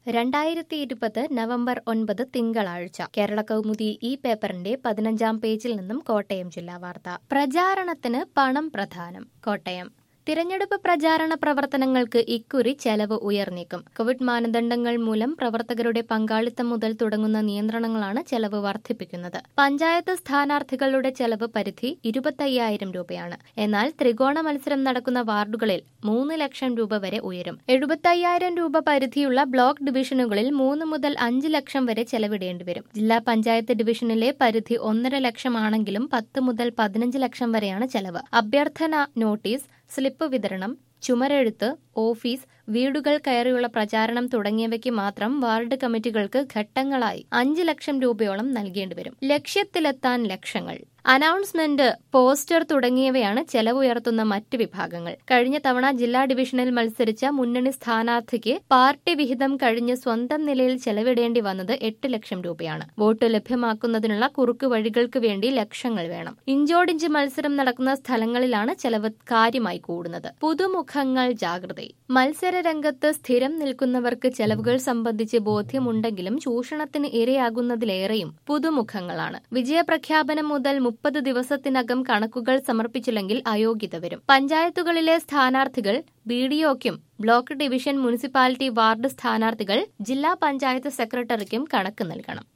രണ്ടായിരത്തി ഇരുപത് നവംബർ ഒൻപത് തിങ്കളാഴ്ച കേരള കൗമുദി ഈ പേപ്പറിന്റെ പതിനഞ്ചാം പേജിൽ നിന്നും കോട്ടയം ജില്ലാ വാർത്ത പ്രചാരണത്തിന് പണം പ്രധാനം കോട്ടയം തിരഞ്ഞെടുപ്പ് പ്രചാരണ പ്രവർത്തനങ്ങൾക്ക് ഇക്കുറി ചെലവ് ഉയർന്നേക്കും കോവിഡ് മാനദണ്ഡങ്ങൾ മൂലം പ്രവർത്തകരുടെ പങ്കാളിത്തം മുതൽ തുടങ്ങുന്ന നിയന്ത്രണങ്ങളാണ് ചെലവ് വർദ്ധിപ്പിക്കുന്നത് പഞ്ചായത്ത് സ്ഥാനാർത്ഥികളുടെ ചെലവ് പരിധി ഇരുപത്തയ്യായിരം രൂപയാണ് എന്നാൽ ത്രികോണ മത്സരം നടക്കുന്ന വാർഡുകളിൽ മൂന്ന് ലക്ഷം രൂപ വരെ ഉയരും എഴുപത്തയ്യായിരം രൂപ പരിധിയുള്ള ബ്ലോക്ക് ഡിവിഷനുകളിൽ മൂന്ന് മുതൽ അഞ്ച് ലക്ഷം വരെ ചെലവിടേണ്ടി വരും ജില്ലാ പഞ്ചായത്ത് ഡിവിഷനിലെ പരിധി ഒന്നര ലക്ഷമാണെങ്കിലും പത്ത് മുതൽ പതിനഞ്ച് ലക്ഷം വരെയാണ് ചെലവ് അഭ്യർത്ഥന നോട്ടീസ് സ്ലിപ്പ് വിതരണം ചുമരെഴുത്ത് ഓഫീസ് വീടുകൾ കയറിയുള്ള പ്രചാരണം തുടങ്ങിയവയ്ക്ക് മാത്രം വാർഡ് കമ്മിറ്റികൾക്ക് ഘട്ടങ്ങളായി അഞ്ച് ലക്ഷം രൂപയോളം നൽകേണ്ടി വരും ലക്ഷ്യത്തിലെത്താൻ ലക്ഷങ്ങൾ അനൗൺസ്മെന്റ് പോസ്റ്റർ തുടങ്ങിയവയാണ് ചെലവുയർത്തുന്ന മറ്റ് വിഭാഗങ്ങൾ കഴിഞ്ഞ തവണ ജില്ലാ ഡിവിഷനിൽ മത്സരിച്ച മുന്നണി സ്ഥാനാർത്ഥിക്ക് പാർട്ടി വിഹിതം കഴിഞ്ഞ് സ്വന്തം നിലയിൽ ചെലവിടേണ്ടി വന്നത് എട്ട് ലക്ഷം രൂപയാണ് വോട്ട് ലഭ്യമാക്കുന്നതിനുള്ള കുറുക്ക് വഴികൾക്ക് വേണ്ടി ലക്ഷങ്ങൾ വേണം ഇഞ്ചോടിഞ്ച് മത്സരം നടക്കുന്ന സ്ഥലങ്ങളിലാണ് ചെലവ് കാര്യമായി കൂടുന്നത് പുതുമുഖങ്ങൾ ജാഗ്രത മത്സര രംഗത്ത് സ്ഥിരം നിൽക്കുന്നവർക്ക് ചെലവുകൾ സംബന്ധിച്ച് ബോധ്യമുണ്ടെങ്കിലും ചൂഷണത്തിന് ഇരയാകുന്നതിലേറെയും പുതുമുഖങ്ങളാണ് വിജയപ്രഖ്യാപനം മുതൽ മുപ്പത് ദിവസത്തിനകം കണക്കുകൾ സമർപ്പിച്ചില്ലെങ്കിൽ അയോഗ്യത വരും പഞ്ചായത്തുകളിലെ സ്ഥാനാർത്ഥികൾ ബി ഡിഒക്കും ബ്ലോക്ക് ഡിവിഷൻ മുനിസിപ്പാലിറ്റി വാർഡ് സ്ഥാനാർത്ഥികൾ ജില്ലാ പഞ്ചായത്ത് സെക്രട്ടറിക്കും കണക്ക് നൽകണം